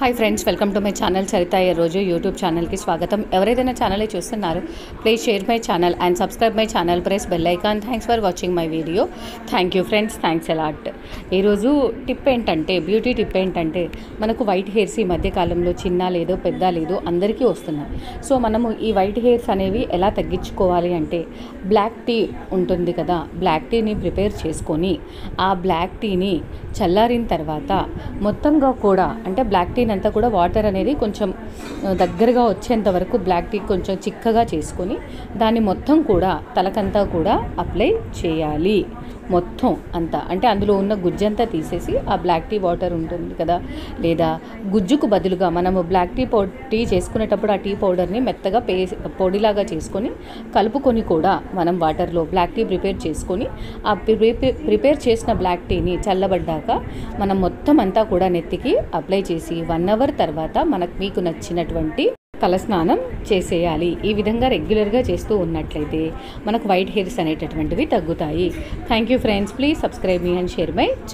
hi friends welcome to my channel Charitha ఈ రోజు YouTube ఛానల్కి స్వాగతం ఎవరైతే నా ఛానల్ చూస్తున్నారు please share my channel and subscribe my channel press bell icon thanks for watching my video thank you friends thanks a lot ఈరోజు tip ఏంటంటే beauty tip ఏంటంటే మనకు వైట్ హెయిర్స్ ఈ మధ్య కాలంలో చిన్న లేదో పెద్ద లేదో అందరికీ వస్తున్నాయి సో మనము ఈ వైట్ హెయిర్స్ అనేవి ఎలా తగ్గించుకోవాలి అంటే బ్లాక్ టీ ఉంటుంది కదా బ్లాక్ టీని ప్రిపేర్ చేసుకొని ఆ బ్లాక్ టీని చల్లారిన తర్వాత మొత్తంగా కూడా అంటే బ్లాక్ టీని అంతా కూడా వాటర్ అనేది కొంచెం ఆ, దగ్గరగా వచ్చేంత వరకు బ్లాక్ టీ కొంచెం చిక్కగా చేసుకొని దాన్ని మొత్తం కూడా తలకంతా కూడా అప్లై చేయాలి మొత్తం అంతా అంటే అందులో ఉన్న గుజ్జంతా తీసేసి ఆ బ్లాక్ టీ వాటర్ ఉంటుంది కదా లేదా గుజ్జుకు బదులుగా మనము బ్లాక్ టీ పౌ టీ చేసుకునేటప్పుడు ఆ టీ పౌడర్ని మెత్తగా పే పొడిలాగా చేసుకొని కలుపుకొని కూడా మనం వాటర్లో బ్లాక్ టీ ప్రిపేర్ చేసుకొని ఆ ప్రిపే- ప్రిపేర్ చేసిన బ్లాక్ టీని చల్లబడ్డాక మనం మొత్తం అంతా కూడా నెత్తికి అప్లై చేసి వన్ అవర్ తర్వాత మనకు మీకు నచ్చినటువంటి తలస్నానం చేసేయాలి ఈ విధంగా రెగ్యులర్గా చేస్తూ ఉన్నట్లయితే మనకు వైట్ హెయిర్స్ అనేటటువంటివి తగ్గుతాయి thank you friends please subscribe మీ అండ్ షేర్ మై